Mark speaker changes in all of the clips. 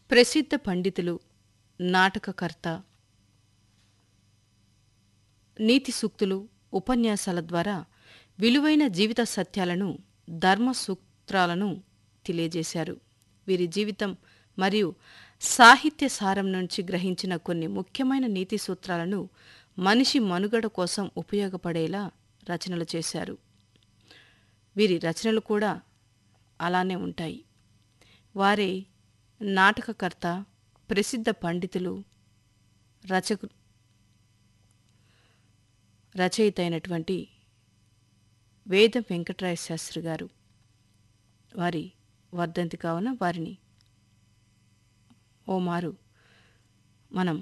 Speaker 1: ప్రసిద్ధ పండితులు నాటకకర్త నీతి సూక్తులు ఉపన్యాసాల ద్వారా విలువైన జీవిత సత్యాలను ధర్మ సూత్రాలను తెలియజేశారు వీరి జీవితం మరియు సాహిత్య సారం నుంచి గ్రహించిన కొన్ని ముఖ్యమైన నీతి సూత్రాలను మనిషి మనుగడ కోసం ఉపయోగపడేలా రచనలు చేశారు వీరి రచనలు కూడా అలానే ఉంటాయి వారే నాటకకర్త ప్రసిద్ధ పండితులు రచకు రచయిత అయినటువంటి వేదం వెంకటరాయ శాస్త్రి గారు వారి వర్ధంతి కావున వారిని ఓ మారు మనం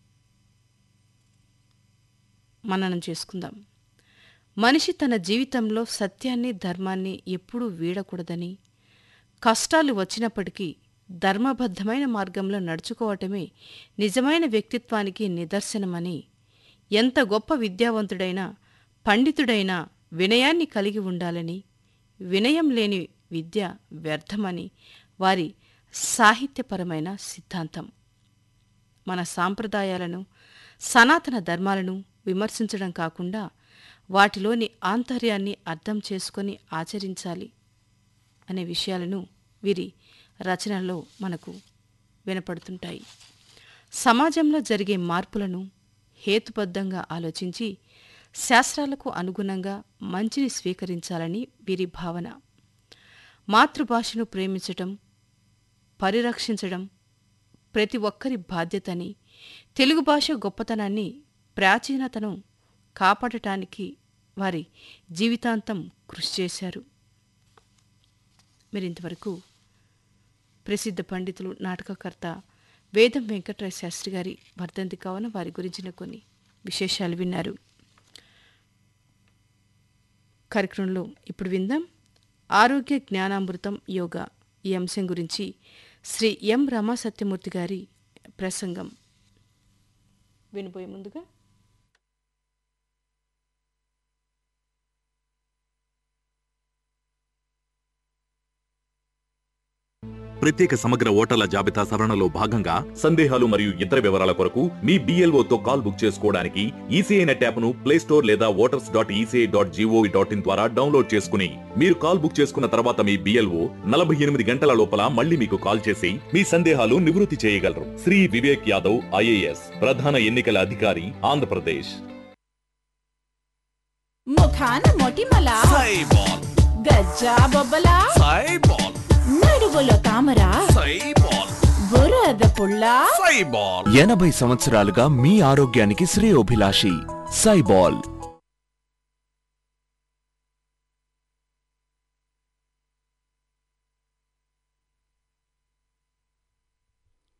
Speaker 1: మననం చేసుకుందాం మనిషి తన జీవితంలో సత్యాన్ని ధర్మాన్ని ఎప్పుడూ వీడకూడదని కష్టాలు వచ్చినప్పటికీ ధర్మబద్ధమైన మార్గంలో నడుచుకోవటమే నిజమైన వ్యక్తిత్వానికి నిదర్శనమని ఎంత గొప్ప విద్యావంతుడైనా పండితుడైనా వినయాన్ని కలిగి ఉండాలని వినయం లేని విద్య వ్యర్థమని వారి సాహిత్యపరమైన సిద్ధాంతం మన సాంప్రదాయాలను సనాతన ధర్మాలను విమర్శించడం కాకుండా వాటిలోని ఆంతర్యాన్ని అర్థం చేసుకొని ఆచరించాలి అనే విషయాలను వీరి రచనల్లో మనకు వినపడుతుంటాయి సమాజంలో జరిగే మార్పులను హేతుబద్ధంగా ఆలోచించి శాస్త్రాలకు అనుగుణంగా మంచిని స్వీకరించాలని వీరి భావన మాతృభాషను ప్రేమించటం పరిరక్షించడం ప్రతి ఒక్కరి బాధ్యతని తెలుగు భాష గొప్పతనాన్ని ప్రాచీనతను కాపాడటానికి వారి జీవితాంతం కృషి చేశారు మీరింతవరకు ప్రసిద్ధ పండితులు నాటకకర్త వేదం వెంకటరాయ శాస్త్రి గారి వర్ధంతి కావున వారి గురించిన కొన్ని విశేషాలు విన్నారు కార్యక్రమంలో ఇప్పుడు విందాం ఆరోగ్య జ్ఞానామృతం యోగా ఈ అంశం గురించి శ్రీ ఎం రమా సత్యమూర్తి గారి ప్రసంగం వినబోయే ముందుగా
Speaker 2: ప్రత్యేక సమగ్ర ఓటర్ల జాబితా సవరణలో భాగంగా సందేహాలు మరియు ఇతర వివరాల కొరకు మీ BLO తో కాల్ బుక్ చేసుకోవడానికి ఈసీఐ నెట్ యాప్ను ప్లే స్టోర్ లేదా voters dot ECI dot GOV dot IN ద్వారా డౌన్లోడ్ చేసుకుని మీరు కాల్ బుక్ చేసుకున్న తర్వాత మీ బిఎల్ఓ నలభై ఎనిమిది గంటల లోపల మళ్ళీ మీకు కాల్ చేసి మీ సందేహాలు నివృత్తి చేయగలరు శ్రీ వివేక్ యాదవ్ ఐఏఎస్ ప్రధాన ఎన్నికల అధికారి ఆంధ్రప్రదేశ్
Speaker 3: ముఖాన మొటిమల
Speaker 4: సైబాల్
Speaker 3: గజ్జా బొబ్బల
Speaker 4: సైబాల్
Speaker 3: నడువులో తామర
Speaker 4: సైబాల్
Speaker 3: బురద పుల్ల
Speaker 4: సైబాల్
Speaker 5: ఎనభై సంవత్సరాలుగా మీ ఆరోగ్యానికి శ్రేయోభిలాషి సైబాల్